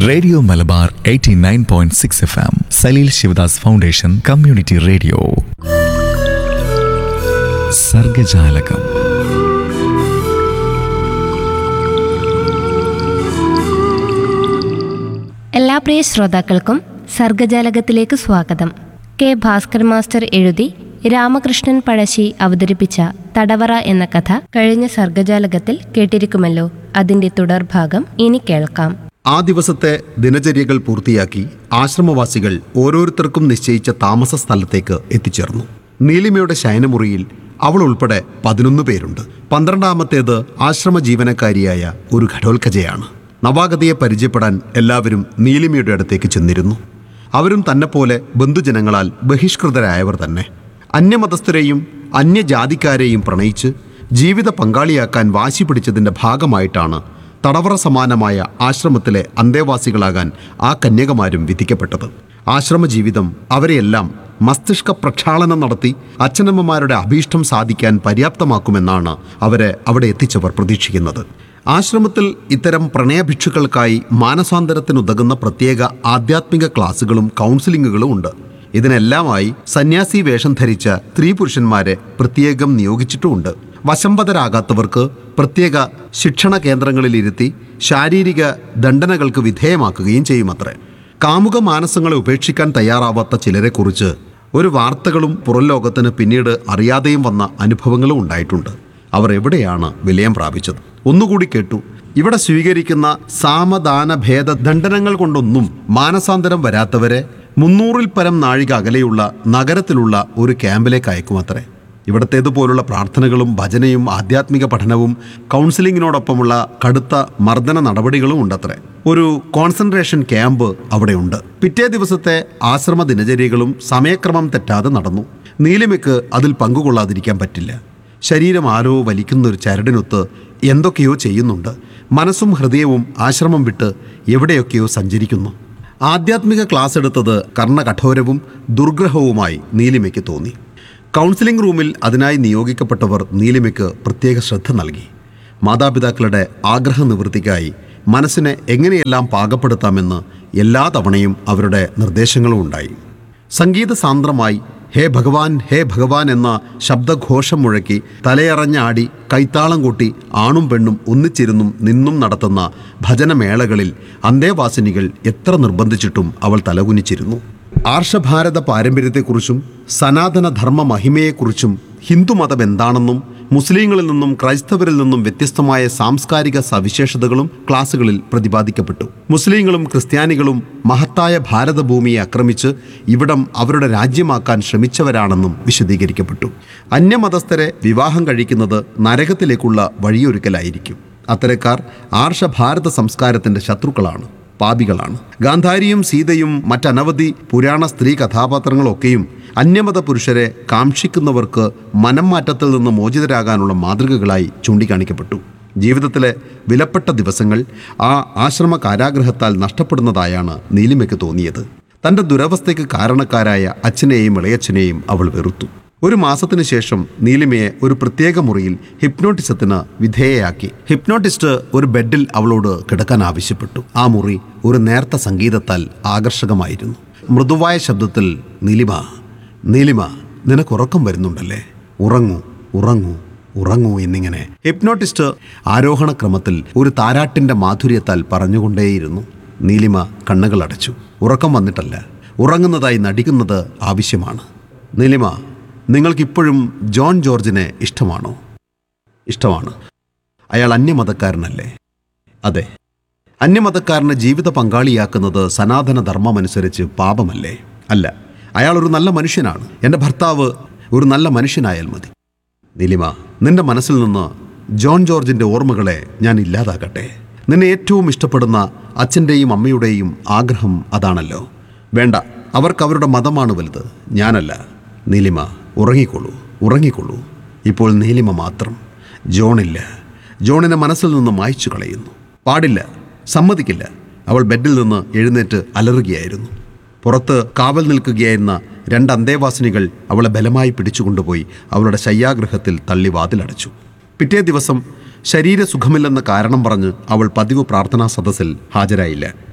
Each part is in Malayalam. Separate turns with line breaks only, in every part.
radio Malabar 89.6 point six F M Saleel Sivadas foundation community radio Sargajalakam
എല്ലാ പ്രിയ ശ്രോതാക്കൾക്കും സർഗജാലകത്തിലേക്ക് സ്വാഗതം കെ ഭാസ്കർ മാസ്റ്റർ എഴുതി രാമകൃഷ്ണൻ പഴശ്ശി അവതരിപ്പിച്ച തടവറ എന്ന കഥ കഴിഞ്ഞ സർഗജാലകത്തിൽ കേട്ടിരിക്കുമല്ലോ അതിന്റെ തുടർഭാഗം ഇനി കേൾക്കാം
ആ ദിവസത്തെ ദിനചര്യകൾ പൂർത്തിയാക്കി ആശ്രമവാസികൾ ഓരോരുത്തർക്കും നിശ്ചയിച്ച താമസ സ്ഥലത്തേക്ക് എത്തിച്ചേർന്നു നീലിമയുടെ ശയനമുറിയിൽ അവൾ ഉൾപ്പെടെ പതിനൊന്ന് പേരുണ്ട് പന്ത്രണ്ടാമത്തേത് ആശ്രമ ജീവനക്കാരിയായ ഒരു ഘടോൽക്കജയാണ് നവാഗതയെ പരിചയപ്പെടാൻ എല്ലാവരും നീലിമയുടെ അടുത്തേക്ക് ചെന്നിരുന്നു അവരും തന്നെപ്പോലെ ബന്ധുജനങ്ങളാൽ ബഹിഷ്കൃതരായവർ തന്നെ അന്യമതസ്ഥരെയും അന്യജാതിക്കാരെയും പ്രണയിച്ച് ജീവിത പങ്കാളിയാക്കാൻ വാശി പിടിച്ചതിൻ്റെ ഭാഗമായിട്ടാണ് തടവറ സമാനമായ ആശ്രമത്തിലെ അന്തേവാസികളാകാൻ ആ കന്യകമാരും വിധിക്കപ്പെട്ടത് ആശ്രമ ജീവിതം അവരെയെല്ലാം മസ്തിഷ്ക പ്രക്ഷാളനം നടത്തി അച്ഛനമ്മമാരുടെ അഭീഷ്ടം സാധിക്കാൻ പര്യാപ്തമാക്കുമെന്നാണ് അവരെ അവിടെ എത്തിച്ചവർ പ്രതീക്ഷിക്കുന്നത് ആശ്രമത്തിൽ ഇത്തരം പ്രണയഭിക്ഷുക്കൾക്കായി മാനസാന്തരത്തിനുതകുന്ന പ്രത്യേക ആധ്യാത്മിക ക്ലാസുകളും കൗൺസിലിങ്ങുകളും ഉണ്ട് ഇതിനെല്ലാമായി സന്യാസി വേഷം ധരിച്ച സ്ത്രീ പുരുഷന്മാരെ പ്രത്യേകം നിയോഗിച്ചിട്ടുമുണ്ട് വശംവതരാകാത്തവർക്ക് പ്രത്യേക ശിക്ഷണ കേന്ദ്രങ്ങളിലിരുത്തി ശാരീരിക ദണ്ഡനകൾക്ക് വിധേയമാക്കുകയും ചെയ്യുമത്രേ കാമുക മാനസങ്ങളെ ഉപേക്ഷിക്കാൻ തയ്യാറാവാത്ത ചിലരെക്കുറിച്ച് ഒരു വാർത്തകളും പുറം ലോകത്തിന് പിന്നീട് അറിയാതെയും വന്ന അനുഭവങ്ങളും ഉണ്ടായിട്ടുണ്ട് അവർ എവിടെയാണ് വിലയം പ്രാപിച്ചത് ഒന്നുകൂടി കേട്ടു ഇവിടെ സ്വീകരിക്കുന്ന സാമദാന ഭേദ ദണ്ഡനങ്ങൾ കൊണ്ടൊന്നും മാനസാന്തരം വരാത്തവരെ മുന്നൂറിൽ പരം നാഴിക അകലെയുള്ള നഗരത്തിലുള്ള ഒരു ക്യാമ്പിലേക്ക് അയക്കുമത്രേ ഇവിടത്തേതുപോലുള്ള പ്രാർത്ഥനകളും ഭജനയും ആധ്യാത്മിക പഠനവും കൗൺസിലിങ്ങിനോടൊപ്പമുള്ള കടുത്ത മർദ്ദന നടപടികളും ഉണ്ടത്രേ ഒരു കോൺസെൻട്രേഷൻ ക്യാമ്പ് അവിടെയുണ്ട് പിറ്റേ ദിവസത്തെ ആശ്രമ ദിനചര്യകളും സമയക്രമം തെറ്റാതെ നടന്നു നീലിമയ്ക്ക് അതിൽ പങ്കുകൊള്ളാതിരിക്കാൻ പറ്റില്ല ശരീരം ആരോ വലിക്കുന്ന ഒരു ചരടിനൊത്ത് എന്തൊക്കെയോ ചെയ്യുന്നുണ്ട് മനസ്സും ഹൃദയവും ആശ്രമം വിട്ട് എവിടെയൊക്കെയോ സഞ്ചരിക്കുന്നു ആധ്യാത്മിക ക്ലാസ് എടുത്തത് കർണകഠോരവും ദുർഗ്രഹവുമായി നീലിമയ്ക്ക് തോന്നി കൗൺസിലിംഗ് റൂമിൽ അതിനായി നിയോഗിക്കപ്പെട്ടവർ നീലിമയ്ക്ക് പ്രത്യേക ശ്രദ്ധ നൽകി മാതാപിതാക്കളുടെ ആഗ്രഹ നിവൃത്തിക്കായി മനസ്സിനെ എങ്ങനെയെല്ലാം പാകപ്പെടുത്താമെന്ന് എല്ലാ തവണയും അവരുടെ നിർദ്ദേശങ്ങളും ഉണ്ടായി സംഗീത സാന്ദ്രമായി ഹേ ഭഗവാൻ ഹേ ഭഗവാൻ എന്ന ശബ്ദഘോഷം മുഴക്കി തലയറഞ്ഞാടി കൈത്താളം കൂട്ടി ആണും പെണ്ണും ഒന്നിച്ചിരുന്നും നിന്നും നടത്തുന്ന ഭജനമേളകളിൽ അന്തേവാസിനികൾ എത്ര നിർബന്ധിച്ചിട്ടും അവൾ തലകുനിച്ചിരുന്നു ആർഷഭാരത പാരമ്പര്യത്തെക്കുറിച്ചും സനാതന ധർമ്മ മഹിമയെക്കുറിച്ചും ഹിന്ദുമതം എന്താണെന്നും മുസ്ലിങ്ങളിൽ നിന്നും ക്രൈസ്തവരിൽ നിന്നും വ്യത്യസ്തമായ സാംസ്കാരിക സവിശേഷതകളും ക്ലാസുകളിൽ പ്രതിപാദിക്കപ്പെട്ടു മുസ്ലിങ്ങളും ക്രിസ്ത്യാനികളും മഹത്തായ ഭാരതഭൂമിയെ ആക്രമിച്ച് ഇവിടം അവരുടെ രാജ്യമാക്കാൻ ശ്രമിച്ചവരാണെന്നും വിശദീകരിക്കപ്പെട്ടു അന്യമതസ്ഥരെ വിവാഹം കഴിക്കുന്നത് നരകത്തിലേക്കുള്ള വഴിയൊരുക്കലായിരിക്കും അത്തരക്കാർ ആർഷഭാരത സംസ്കാരത്തിന്റെ ശത്രുക്കളാണ് പാപികളാണ് ഗാന്ധാരിയും സീതയും മറ്റനവധി പുരാണ സ്ത്രീ കഥാപാത്രങ്ങളൊക്കെയും അന്യമത പുരുഷരെ കാക്ഷിക്കുന്നവർക്ക് മനം മാറ്റത്തിൽ നിന്ന് മോചിതരാകാനുള്ള മാതൃകകളായി ചൂണ്ടിക്കാണിക്കപ്പെട്ടു ജീവിതത്തിലെ വിലപ്പെട്ട ദിവസങ്ങൾ ആ ആശ്രമ കാരാഗ്രഹത്താൽ നഷ്ടപ്പെടുന്നതായാണ് നീലിമയ്ക്ക് തോന്നിയത് തൻ്റെ ദുരവസ്ഥയ്ക്ക് കാരണക്കാരായ അച്ഛനെയും ഇളയച്ഛനെയും അവൾ വെറുത്തു ഒരു മാസത്തിനു ശേഷം നീലിമയെ ഒരു പ്രത്യേക മുറിയിൽ ഹിപ്നോട്ടിസത്തിന് വിധേയയാക്കി ഹിപ്നോട്ടിസ്റ്റ് ഒരു ബെഡിൽ അവളോട് കിടക്കാൻ ആവശ്യപ്പെട്ടു ആ മുറി ഒരു നേർത്ത സംഗീതത്താൽ ആകർഷകമായിരുന്നു മൃദുവായ ശബ്ദത്തിൽ നീലിമ നീലിമ നിനക്ക് ഉറക്കം വരുന്നുണ്ടല്ലേ ഉറങ്ങൂ ഉറങ്ങൂ ഉറങ്ങൂ എന്നിങ്ങനെ ഹിപ്നോട്ടിസ്റ്റ് ആരോഹണ ക്രമത്തിൽ ഒരു താരാട്ടിന്റെ മാധുര്യത്താൽ പറഞ്ഞുകൊണ്ടേയിരുന്നു നീലിമ കണ്ണുകൾ അടച്ചു ഉറക്കം വന്നിട്ടല്ല ഉറങ്ങുന്നതായി നടിക്കുന്നത് ആവശ്യമാണ് നീലിമ നിങ്ങൾക്കിപ്പോഴും ജോൺ ജോർജിനെ ഇഷ്ടമാണോ ഇഷ്ടമാണ് അയാൾ അന്യമതക്കാരനല്ലേ അതെ അന്യമതക്കാരനെ ജീവിത പങ്കാളിയാക്കുന്നത് സനാതന ധർമ്മമനുസരിച്ച് പാപമല്ലേ അല്ല അയാൾ ഒരു നല്ല മനുഷ്യനാണ് എൻ്റെ ഭർത്താവ് ഒരു നല്ല മനുഷ്യനായാൽ മതി നിലിമ നിന്റെ മനസ്സിൽ നിന്ന് ജോൺ ജോർജിൻ്റെ ഓർമ്മകളെ ഞാൻ ഇല്ലാതാക്കട്ടെ നിന്നെ ഏറ്റവും ഇഷ്ടപ്പെടുന്ന അച്ഛൻ്റെയും അമ്മയുടെയും ആഗ്രഹം അതാണല്ലോ വേണ്ട അവർക്ക് അവരുടെ മതമാണ് വലുത് ഞാനല്ല നീലിമ ഉറങ്ങിക്കൊള്ളൂ ഉറങ്ങിക്കൊള്ളൂ ഇപ്പോൾ നീലിമ മാത്രം ജോണില്ല ജോണിനെ മനസ്സിൽ നിന്ന് മായ്ച്ചു കളയുന്നു പാടില്ല സമ്മതിക്കില്ല അവൾ ബെഡിൽ നിന്ന് എഴുന്നേറ്റ് അലറുകയായിരുന്നു പുറത്ത് കാവൽ നിൽക്കുകയായിരുന്ന രണ്ട് അന്തേവാസിനികൾ അവളെ ബലമായി പിടിച്ചുകൊണ്ടുപോയി അവളുടെ ശയ്യാഗൃഹത്തിൽ തള്ളി വാതിലടച്ചു പിറ്റേ ദിവസം ശരീരസുഖമില്ലെന്ന കാരണം പറഞ്ഞ് അവൾ പതിവ് പ്രാർത്ഥനാ സദസ്സിൽ ഹാജരായില്ല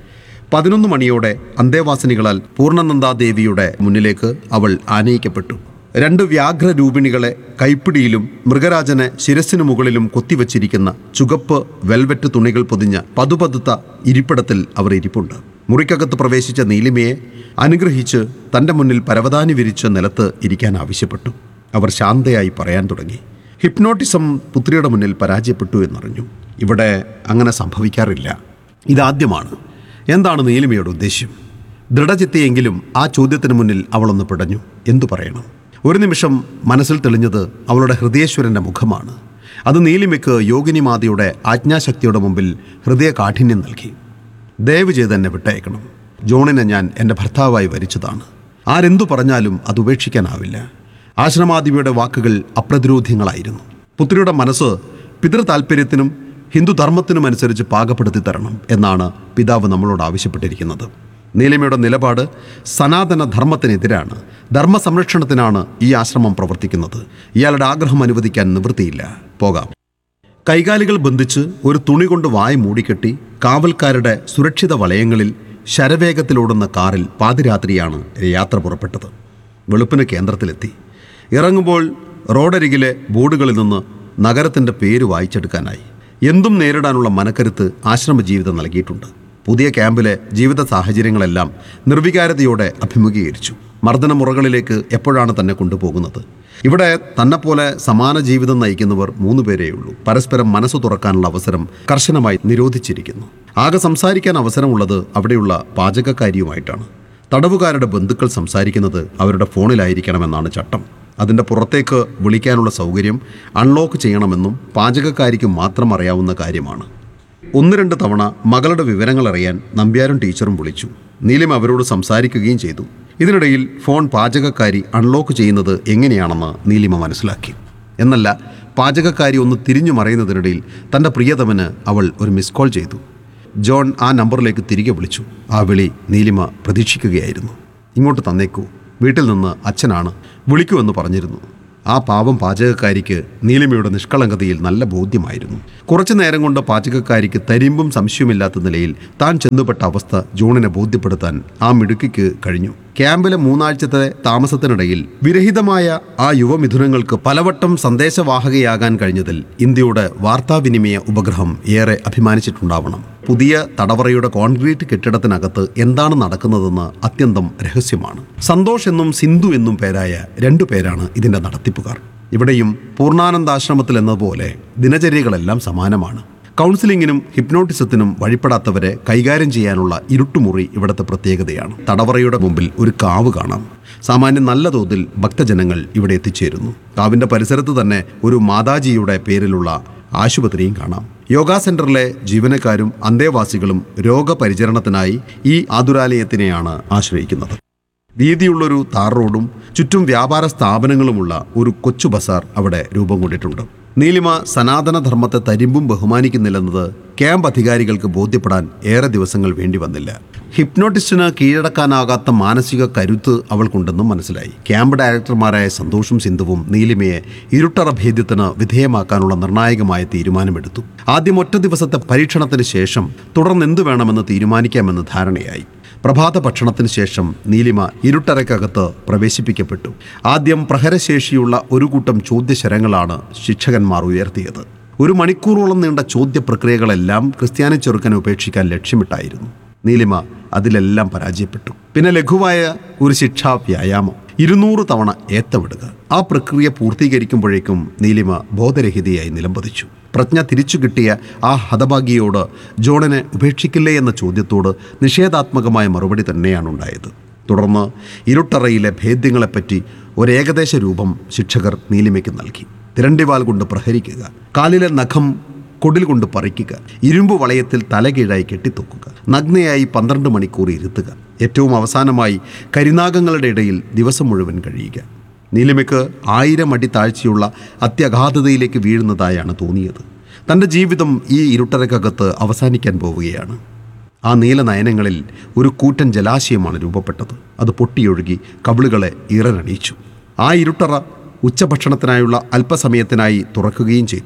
പതിനൊന്ന് മണിയോടെ അന്തേവാസിനികളാൽ പൂർണ്ണനന്ദാദേവിയുടെ മുന്നിലേക്ക് അവൾ ആനയിക്കപ്പെട്ടു രണ്ട് വ്യാഘ്രരൂപിണികളെ കൈപ്പിടിയിലും മൃഗരാജനെ ശിരസിനു മുകളിലും കൊത്തിവച്ചിരിക്കുന്ന ചുകപ്പ് വെൽവെറ്റ് തുണികൾ പൊതിഞ്ഞ പതുപതുത്ത ഇരിപ്പിടത്തിൽ അവർ ഇരിപ്പുണ്ട് മുറിക്കകത്ത് പ്രവേശിച്ച നീലിമയെ അനുഗ്രഹിച്ച് തൻ്റെ മുന്നിൽ പരവതാനി വിരിച്ച് നിലത്ത് ഇരിക്കാൻ ആവശ്യപ്പെട്ടു അവർ ശാന്തയായി പറയാൻ തുടങ്ങി ഹിപ്നോട്ടിസം പുത്രിയുടെ മുന്നിൽ പരാജയപ്പെട്ടു എന്നറിഞ്ഞു ഇവിടെ അങ്ങനെ സംഭവിക്കാറില്ല ഇതാദ്യമാണ് എന്താണ് നീലിമയുടെ ഉദ്ദേശ്യം ദൃഢചിത്തയെങ്കിലും ആ ചോദ്യത്തിന് മുന്നിൽ അവളൊന്ന് പിടഞ്ഞു എന്തു പറയണം ഒരു നിമിഷം മനസ്സിൽ തെളിഞ്ഞത് അവളുടെ ഹൃദയേശ്വരൻ്റെ മുഖമാണ് അത് നീലിമയ്ക്ക് യോഗിനിമാതയുടെ ആജ്ഞാശക്തിയുടെ മുമ്പിൽ ഹൃദയ കാഠിന്യം നൽകി ദയവ് ചെയ്ത് എന്നെ വിട്ടയക്കണം ജോണിനെ ഞാൻ എൻ്റെ ഭർത്താവായി വരിച്ചതാണ് ആരെന്തു പറഞ്ഞാലും അത് ഉപേക്ഷിക്കാനാവില്ല ആശ്രമാദിവിയുടെ വാക്കുകൾ അപ്രതിരോധ്യങ്ങളായിരുന്നു പുത്രിയുടെ മനസ്സ് പിതൃതാൽപര്യത്തിനും ഹിന്ദുധർമ്മത്തിനുമനുസരിച്ച് പാകപ്പെടുത്തി തരണം എന്നാണ് പിതാവ് നമ്മളോട് ആവശ്യപ്പെട്ടിരിക്കുന്നത് നീലിമയുടെ നിലപാട് സനാതന ധർമ്മത്തിനെതിരാണ് ധർമ്മ സംരക്ഷണത്തിനാണ് ഈ ആശ്രമം പ്രവർത്തിക്കുന്നത് ഇയാളുടെ ആഗ്രഹം അനുവദിക്കാൻ നിവൃത്തിയില്ല പോകാം കൈകാലുകൾ ബന്ധിച്ച് ഒരു തുണി കൊണ്ട് വായ് മൂടിക്കെട്ടി കാവൽക്കാരുടെ സുരക്ഷിത വലയങ്ങളിൽ ശരവേഗത്തിലോടുന്ന കാറിൽ പാതിരാത്രിയാണ് യാത്ര പുറപ്പെട്ടത് വെളുപ്പിന് കേന്ദ്രത്തിലെത്തി ഇറങ്ങുമ്പോൾ റോഡരികിലെ ബോർഡുകളിൽ നിന്ന് നഗരത്തിൻ്റെ പേര് വായിച്ചെടുക്കാനായി എന്തും നേരിടാനുള്ള മനക്കരുത്ത് ആശ്രമ ജീവിതം നൽകിയിട്ടുണ്ട് പുതിയ ക്യാമ്പിലെ ജീവിത സാഹചര്യങ്ങളെല്ലാം നിർവികാരതയോടെ അഭിമുഖീകരിച്ചു മർദ്ദനമുറകളിലേക്ക് എപ്പോഴാണ് തന്നെ കൊണ്ടുപോകുന്നത് ഇവിടെ തന്നെപ്പോലെ സമാന ജീവിതം നയിക്കുന്നവർ മൂന്ന് പേരേയുള്ളൂ പരസ്പരം മനസ്സ് തുറക്കാനുള്ള അവസരം കർശനമായി നിരോധിച്ചിരിക്കുന്നു ആകെ സംസാരിക്കാൻ അവസരമുള്ളത് അവിടെയുള്ള പാചകക്കാരിയുമായിട്ടാണ് തടവുകാരുടെ ബന്ധുക്കൾ സംസാരിക്കുന്നത് അവരുടെ ഫോണിലായിരിക്കണമെന്നാണ് ചട്ടം അതിൻ്റെ പുറത്തേക്ക് വിളിക്കാനുള്ള സൗകര്യം അൺലോക്ക് ചെയ്യണമെന്നും പാചകക്കാരിക്ക് മാത്രം അറിയാവുന്ന കാര്യമാണ് ഒന്ന് രണ്ട് തവണ മകളുടെ വിവരങ്ങൾ അറിയാൻ നമ്പ്യാരും ടീച്ചറും വിളിച്ചു നീലിം അവരോട് സംസാരിക്കുകയും ചെയ്തു ഇതിനിടയിൽ ഫോൺ പാചകക്കാരി അൺലോക്ക് ചെയ്യുന്നത് എങ്ങനെയാണെന്ന് നീലിമ മനസ്സിലാക്കി എന്നല്ല പാചകക്കാരി ഒന്ന് തിരിഞ്ഞു മറയുന്നതിനിടയിൽ തൻ്റെ പ്രിയതമന് അവൾ ഒരു മിസ് കോൾ ചെയ്തു ജോൺ ആ നമ്പറിലേക്ക് തിരികെ വിളിച്ചു ആ വിളി നീലിമ പ്രതീക്ഷിക്കുകയായിരുന്നു ഇങ്ങോട്ട് തന്നേക്കൂ വീട്ടിൽ നിന്ന് അച്ഛനാണ് വിളിക്കുമെന്ന് പറഞ്ഞിരുന്നു ആ പാവം പാചകക്കാരിക്ക് നീലിമയുടെ നിഷ്കളങ്കതയിൽ നല്ല ബോധ്യമായിരുന്നു കുറച്ചു നേരം കൊണ്ട് പാചകക്കാരിക്ക് തരിമ്പും സംശയമില്ലാത്ത നിലയിൽ താൻ ചെന്നുപെട്ട അവസ്ഥ ജോണിനെ ബോധ്യപ്പെടുത്താൻ ആ മിടുക്കിക്ക് കഴിഞ്ഞു ക്യാമ്പിലെ മൂന്നാഴ്ചത്തെ താമസത്തിനിടയിൽ വിരഹിതമായ ആ യുവമിഥുനങ്ങൾക്ക് പലവട്ടം സന്ദേശവാഹകയാകാൻ കഴിഞ്ഞതിൽ ഇന്ത്യയുടെ വാർത്താവിനിമയ ഉപഗ്രഹം ഏറെ അഭിമാനിച്ചിട്ടുണ്ടാവണം പുതിയ തടവറയുടെ കോൺക്രീറ്റ് കെട്ടിടത്തിനകത്ത് എന്താണ് നടക്കുന്നതെന്ന് അത്യന്തം രഹസ്യമാണ് സന്തോഷ് എന്നും സിന്ധു എന്നും പേരായ രണ്ടു പേരാണ് ഇതിന്റെ നടത്തിപ്പുകാർ ഇവിടെയും പൂർണ്ണാനന്ദാശ്രമത്തിൽ എന്നതുപോലെ ദിനചര്യകളെല്ലാം സമാനമാണ് കൗൺസിലിങ്ങിനും ഹിപ്നോട്ടിസത്തിനും വഴിപ്പെടാത്തവരെ കൈകാര്യം ചെയ്യാനുള്ള ഇരുട്ടുമുറി ഇവിടുത്തെ പ്രത്യേകതയാണ് തടവറയുടെ മുമ്പിൽ ഒരു കാവ് കാണാം സാമാന്യം നല്ല തോതിൽ ഭക്തജനങ്ങൾ ഇവിടെ എത്തിച്ചേരുന്നു കാവിന്റെ പരിസരത്ത് തന്നെ ഒരു മാതാജിയുടെ പേരിലുള്ള ആശുപത്രിയും കാണാം യോഗ സെന്ററിലെ ജീവനക്കാരും അന്തേവാസികളും രോഗപരിചരണത്തിനായി ഈ ആതുരാലയത്തിനെയാണ് ആശ്രയിക്കുന്നത് വീതിയുള്ളൊരു താർ റോഡും ചുറ്റും വ്യാപാര സ്ഥാപനങ്ങളുമുള്ള ഒരു കൊച്ചു ബസാർ അവിടെ രൂപം കൊണ്ടിട്ടുണ്ട് നീലിമ സനാതന ധർമ്മത്തെ തരിമ്പും ബഹുമാനിക്കുന്നില്ലെന്നത് ക്യാമ്പ് അധികാരികൾക്ക് ബോധ്യപ്പെടാൻ ഏറെ ദിവസങ്ങൾ വേണ്ടി വന്നില്ല ഹിപ്നോട്ടിസ്റ്റിന് കീഴടക്കാനാകാത്ത മാനസിക കരുത്ത് അവൾക്കുണ്ടെന്നും മനസ്സിലായി ക്യാമ്പ് ഡയറക്ടർമാരായ സന്തോഷും സിന്ധുവും നീലിമയെ ഇരുട്ടറ ഭേദ്യത്തിന് വിധേയമാക്കാനുള്ള നിർണായകമായ തീരുമാനമെടുത്തു ആദ്യം ഒറ്റ ദിവസത്തെ പരീക്ഷണത്തിന് ശേഷം തുടർന്ന് എന്തു വേണമെന്ന് തീരുമാനിക്കാമെന്ന് ധാരണയായി പ്രഭാത ഭക്ഷണത്തിന് ശേഷം നീലിമ ഇരുട്ടറയ്ക്കകത്ത് പ്രവേശിപ്പിക്കപ്പെട്ടു ആദ്യം പ്രഹരശേഷിയുള്ള ഒരു കൂട്ടം ചോദ്യശരങ്ങളാണ് ശിക്ഷകന്മാർ ഉയർത്തിയത് ഒരു മണിക്കൂറോളം നീണ്ട ചോദ്യ പ്രക്രിയകളെല്ലാം ക്രിസ്ത്യാനി ചെറുക്കനെ ഉപേക്ഷിക്കാൻ ലക്ഷ്യമിട്ടായിരുന്നു നീലിമ അതിലെല്ലാം പരാജയപ്പെട്ടു പിന്നെ ലഘുവായ ഒരു ശിക്ഷാ വ്യായാമം ഇരുന്നൂറ് തവണ ഏത്തമിടുക ആ പ്രക്രിയ പൂർത്തീകരിക്കുമ്പോഴേക്കും നീലിമ ബോധരഹിതയായി നിലംപതിച്ചു പ്രജ്ഞ തിരിച്ചു കിട്ടിയ ആ ഹതഭാഗിയോട് ജോണിനെ ഉപേക്ഷിക്കില്ലേ എന്ന ചോദ്യത്തോട് നിഷേധാത്മകമായ മറുപടി തന്നെയാണ് ഉണ്ടായത് തുടർന്ന് ഇരുട്ടറയിലെ ഭേദ്യങ്ങളെപ്പറ്റി ഒരു ഏകദേശ രൂപം ശിക്ഷകർ നീലിമയ്ക്ക് നൽകി തിരണ്ടിവാൽ കൊണ്ട് പ്രഹരിക്കുക കാലിലെ നഖം കൊടിൽ കൊണ്ട് പറിക്കുക ഇരുമ്പ് വളയത്തിൽ തലകീഴായി കെട്ടിത്തൂക്കുക നഗ്നയായി പന്ത്രണ്ട് മണിക്കൂർ ഇരുത്തുക ഏറ്റവും അവസാനമായി കരിനാഗങ്ങളുടെ ഇടയിൽ ദിവസം മുഴുവൻ കഴിയുക നീലിമയ്ക്ക് ആയിരം അടി താഴ്ചയുള്ള അത്യഗാധതയിലേക്ക് വീഴുന്നതായാണ് തോന്നിയത് തൻ്റെ ജീവിതം ഈ ഇരുട്ടരക്കകത്ത് അവസാനിക്കാൻ പോവുകയാണ് ആ നീല നയനങ്ങളിൽ ഒരു കൂറ്റൻ ജലാശയമാണ് രൂപപ്പെട്ടത് അത് പൊട്ടിയൊഴുകി കവിളുകളെ ഇറനണിയിച്ചു ആ ഇരുട്ടറ ഉച്ചഭക്ഷണത്തിനായുള്ള അല്പസമയത്തിനായി തുറക്കുകയും ചെയ്തു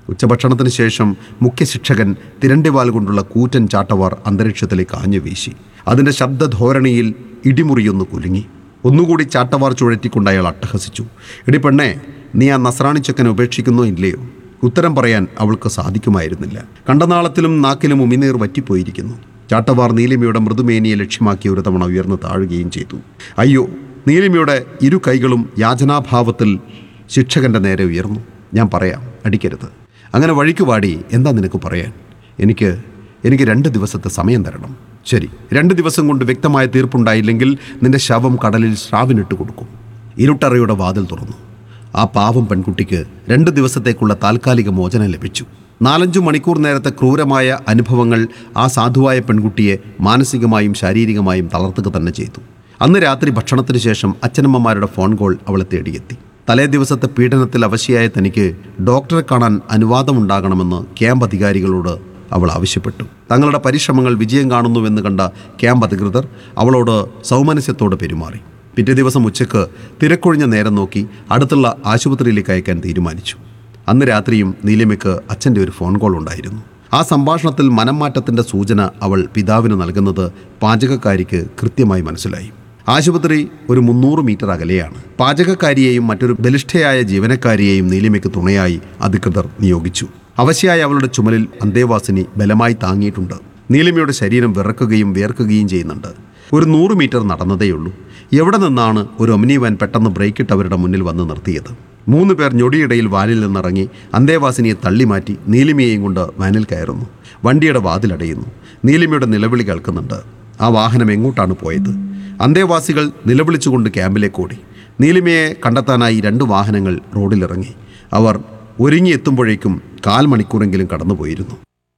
ഉച്ചഭക്ഷണത്തിന് ശേഷം മുഖ്യ ശിക്ഷകൻ തിരണ്ടിവാൽ കൊണ്ടുള്ള കൂറ്റൻ ചാട്ടവാർ അന്തരീക്ഷത്തിലേക്ക് ആഞ്ഞു വീശി അതിൻ്റെ ശബ്ദധോരണിയിൽ ഇടിമുറിയൊന്ന് കുലുങ്ങി ഒന്നുകൂടി ചാട്ടവാർ ചുഴറ്റിക്കൊണ്ട് അയാൾ അട്ടഹസിച്ചു എടി പെണ്ണേ നീ ആ നസ്രാണി ചെക്കനെ ഉപേക്ഷിക്കുന്നോ ഇല്ലയോ ഉത്തരം പറയാൻ അവൾക്ക് സാധിക്കുമായിരുന്നില്ല കണ്ടനാളത്തിലും നാക്കിലും ഉമിനീർ വറ്റിപ്പോയിരിക്കുന്നു ചാട്ടവാർ നീലിമയുടെ മൃദുമേനിയെ ലക്ഷ്യമാക്കി ഒരു തവണ ഉയർന്നു താഴുകയും ചെയ്തു അയ്യോ നീലിമയുടെ ഇരു കൈകളും യാചനാഭാവത്തിൽ ശിക്ഷകന്റെ നേരെ ഉയർന്നു ഞാൻ പറയാം അടിക്കരുത് അങ്ങനെ വഴിക്ക് വാടി എന്താ നിനക്ക് പറയാൻ എനിക്ക് എനിക്ക് രണ്ട് ദിവസത്തെ സമയം തരണം ശരി രണ്ട് ദിവസം കൊണ്ട് വ്യക്തമായ തീർപ്പുണ്ടായില്ലെങ്കിൽ നിന്റെ ശവം കടലിൽ ശ്രാവിനിട്ട് കൊടുക്കും ഇരുട്ടറയുടെ വാതിൽ തുറന്നു ആ പാവം പെൺകുട്ടിക്ക് രണ്ട് ദിവസത്തേക്കുള്ള താൽക്കാലിക മോചനം ലഭിച്ചു നാലഞ്ചു മണിക്കൂർ നേരത്തെ ക്രൂരമായ അനുഭവങ്ങൾ ആ സാധുവായ പെൺകുട്ടിയെ മാനസികമായും ശാരീരികമായും തളർത്തുക തന്നെ ചെയ്തു അന്ന് രാത്രി ഭക്ഷണത്തിന് ശേഷം അച്ഛനമ്മമാരുടെ ഫോൺ കോൾ അവളെ തേടിയെത്തി തലേ ദിവസത്തെ പീഡനത്തിൽ അവശയായ തനിക്ക് ഡോക്ടറെ കാണാൻ അനുവാദമുണ്ടാകണമെന്ന് ക്യാമ്പ് അധികാരികളോട് അവൾ ആവശ്യപ്പെട്ടു തങ്ങളുടെ പരിശ്രമങ്ങൾ വിജയം കാണുന്നുവെന്ന് കണ്ട ക്യാമ്പ് അധികൃതർ അവളോട് സൗമനസ്യത്തോടെ പെരുമാറി പിറ്റേ ദിവസം ഉച്ചയ്ക്ക് തിരക്കൊഴിഞ്ഞ നേരം നോക്കി അടുത്തുള്ള ആശുപത്രിയിലേക്ക് അയക്കാൻ തീരുമാനിച്ചു അന്ന് രാത്രിയും നീലിമയ്ക്ക് അച്ഛൻ്റെ ഒരു ഫോൺ കോൾ ഉണ്ടായിരുന്നു ആ സംഭാഷണത്തിൽ മനംമാറ്റത്തിൻ്റെ സൂചന അവൾ പിതാവിന് നൽകുന്നത് പാചകക്കാരിക്ക് കൃത്യമായി മനസ്സിലായി ആശുപത്രി ഒരു മുന്നൂറ് മീറ്റർ അകലെയാണ് പാചകക്കാരിയെയും മറ്റൊരു ബലിഷ്ഠയായ ജീവനക്കാരിയെയും നീലിമയ്ക്ക് തുണയായി അധികൃതർ നിയോഗിച്ചു അവശയായ അവളുടെ ചുമലിൽ അന്തേവാസിനി ബലമായി താങ്ങിയിട്ടുണ്ട് നീലിമയുടെ ശരീരം വിറക്കുകയും വിയർക്കുകയും ചെയ്യുന്നുണ്ട് ഒരു നൂറ് മീറ്റർ നടന്നതേയുള്ളൂ എവിടെ നിന്നാണ് ഒരു ഒമിനി വാൻ പെട്ടെന്ന് ബ്രേക്കിട്ട് അവരുടെ മുന്നിൽ വന്ന് നിർത്തിയത് മൂന്ന് പേർ ഞൊടിയിടയിൽ വാനിൽ നിന്നിറങ്ങി അന്തേവാസിനിയെ തള്ളിമാറ്റി നീലിമയെയും കൊണ്ട് വാനിൽ കയറുന്നു വണ്ടിയുടെ വാതിലടയുന്നു നീലിമയുടെ നിലവിളി കേൾക്കുന്നുണ്ട് ആ വാഹനം എങ്ങോട്ടാണ് പോയത് അന്തേവാസികൾ നിലവിളിച്ചുകൊണ്ട് ക്യാമ്പിലേക്ക് ഓടി നീലിമയെ കണ്ടെത്താനായി രണ്ട് വാഹനങ്ങൾ റോഡിലിറങ്ങി അവർ ഒരുങ്ങിയെത്തുമ്പോഴേക്കും കാൽ മണിക്കൂറെങ്കിലും കടന്നുപോയിരുന്നു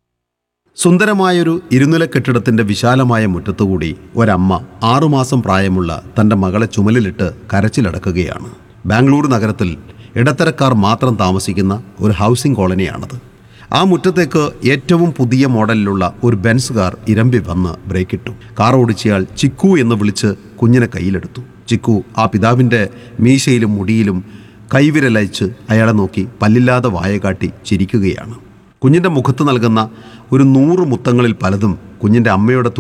സുന്ദരമായൊരു ഇരുനില കെട്ടിടത്തിന്റെ വിശാലമായ മുറ്റത്തുകൂടി ഒരമ്മ ആറുമാസം പ്രായമുള്ള തന്റെ മകളെ ചുമലിലിട്ട് കരച്ചിലടക്കുകയാണ് ബാംഗ്ലൂർ നഗരത്തിൽ ഇടത്തരക്കാർ മാത്രം താമസിക്കുന്ന ഒരു ഹൗസിംഗ് കോളനിയാണത് ആ മുറ്റത്തേക്ക് ഏറ്റവും പുതിയ മോഡലിലുള്ള ഒരു ബെൻസ് കാർ ഇരമ്പി വന്ന് ബ്രേക്കിട്ടു കാർ ഓടിച്ചയാൾ ചിക്കു എന്ന് വിളിച്ച് കുഞ്ഞിനെ കയ്യിലെടുത്തു ചിക്കു ആ പിതാവിൻ്റെ മീശയിലും മുടിയിലും കൈവിരലയച്ച് അയാളെ നോക്കി പല്ലില്ലാതെ വായ കാട്ടി ചിരിക്കുകയാണ് കുഞ്ഞിൻ്റെ മുഖത്ത് നൽകുന്ന ഒരു നൂറ് മുത്തങ്ങളിൽ പലതും കുഞ്ഞിൻ്റെ അമ്മയുടെ